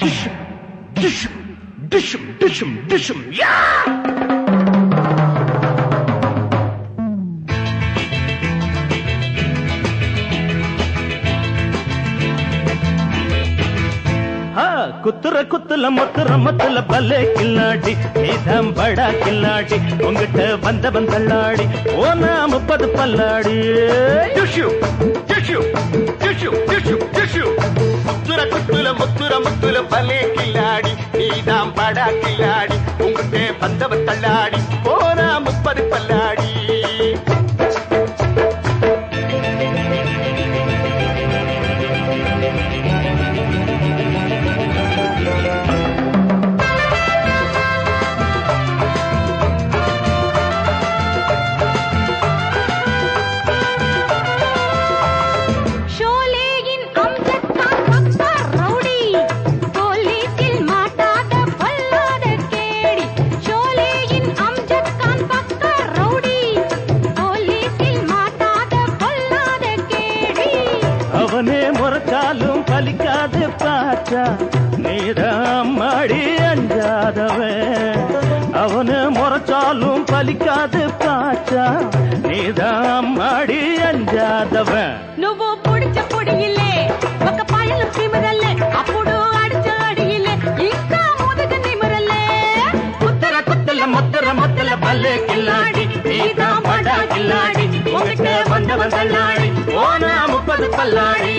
டிஷும் டிஷும் டிஷும் டிஷும் டிஷும் யா ஆ, குத்துற குத்துல மொத்துற மொத்துல பல்லே கில்லாடி நீதான் படா கில்லாடி உங்கிட்ட வந்தவன் தள்ளாடி ஓனா முப்பது பல்லாடி டிஷ்யூ டிஷ்யூ டிஷ்யூ டிஷ்யூ டிஷ்யூ முத்துர குத்துல முத்துர முத்துல பலே கில்லாடி நீதான் படா கில்லாடி உங்ககிட்ட வந்தவன் தள்ளாடி போனா முப்பது பல்லாடி ஷோலேயின் அம்ஜத் கான் பக்கா ரவுடி போலீஸில் மாட்டாத பொல்லாத கேடி ஷோலேயின் அம்ஜத் கான் பக்கா ரவுடி போலீஸில் மாட்டாத பொல்லாத கேடி அவனே முறைச்சாலும் பலிக்காது பாச்சா நீதான் மாடி அஞ்சாதவன் அவனு முறைச்சாலும் பலிக்காது பாச்சா நீதான் மாடி அஞ்சாதவன் నువ్వు పొడిచ పొడియిలే ఒక పాయలు తిమరల్లే అప్పుడు అడిచ అడియిలే ఇంకా ముదగ నిమరల్లే குத்துற குத்துல முத்துற முத்துல பல்லே கில்லாடி நீதான் படா கில்லாடி உங்ககிட்ட வந்தவன் தள்ளாடி ஓனா முப்பது பல்லாடி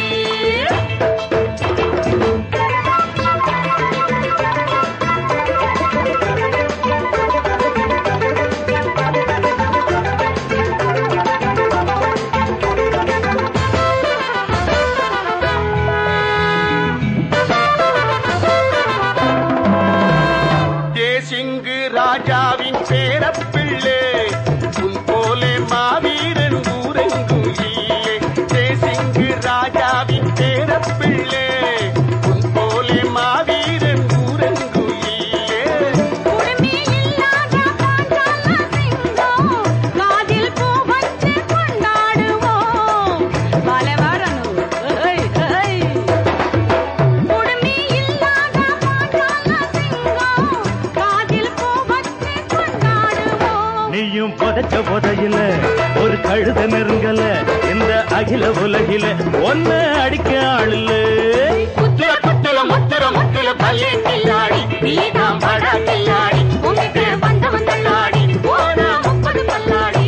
தேசிங்கு ராஜாவின் பேரப்பிள்ளை உன் போலே மாவீரன் ஊரெங்கும் இல்லே தேசிங்கு ராஜாவின் பேரப்பிள்ளை உன் போலே மாவீரன் ஊரெங்கும் இல்லே குடுமி இல்லாத பாஞ்சால சிங்கம் காதில் பூ வச்சு கொண்டாடுவோம் வலை வரணும் ஏய், ஏய். குடுமி இல்லாத பாஞ்சால சிங்கம் காதில் பூ வச்சு கொண்டாடுவோம் நீயும் புதைச்ச புதையில ஒரு கழுத நெருங்கல இந்த அகில உலகில ஒன்ன அடிக்க ஆளில்ல குத்துற குத்துற முத்துற முத்துற பல்லே கில்லாடி நீதான் படா கில்லாடி உங்ககிட்ட வந்தவன் தள்ளாடி போனா முப்பது பல்லாடி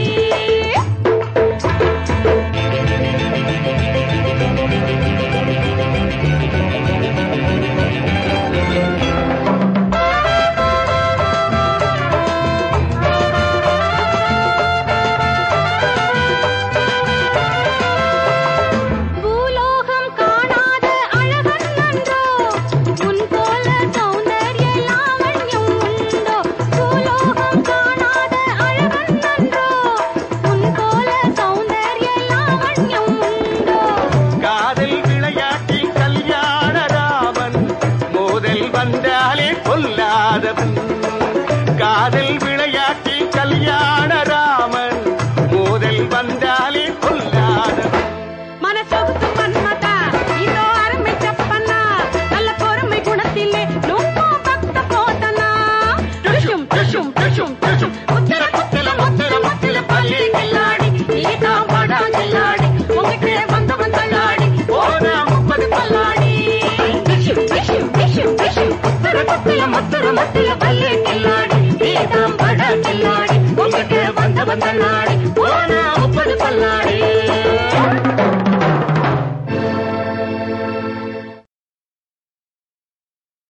பூலோகம் காணாத அழகன் நன்றோ உன் போல சௌந்தர்ய லாவண்யம் உண்டோ பூலோகம் காணாத அழகன் நன்றோ உன் போல சௌந்தர்ய லாவண்யம் உண்டோ காதல் விளையாட்டில் கல்யாண ராமன் மோதல் வந்தாலே கொல்லாதவன் காதல் விளையாட்டில் கல்யாண ராமன் மோதல் வந்தாலே கொல்லாதவன் మనసొగుతు మన్మత ఇదో అరమె చెప్పన్న నల్ల పొరుமை గుణத்திலே నువ్వు భక్త పోతనా టుషుం టుషుం టుషుం టుషుం முத்திர குத்தில முத்திர முத்தில பள்ளி கில்லாடி நீதான் படா கில்லாடி உங்ககிட்ட வந்தவன் தள்ளாடி போனா முப்பது பல்லாடி டிஷும் டிஷும் டிஷும் டிஷும் முத்துற குத்துல முத்துற முத்துல பல்லே கில்லாடி நீதான் படா கில்லாடி உங்ககிட்ட வந்தவன் தள்ளாடி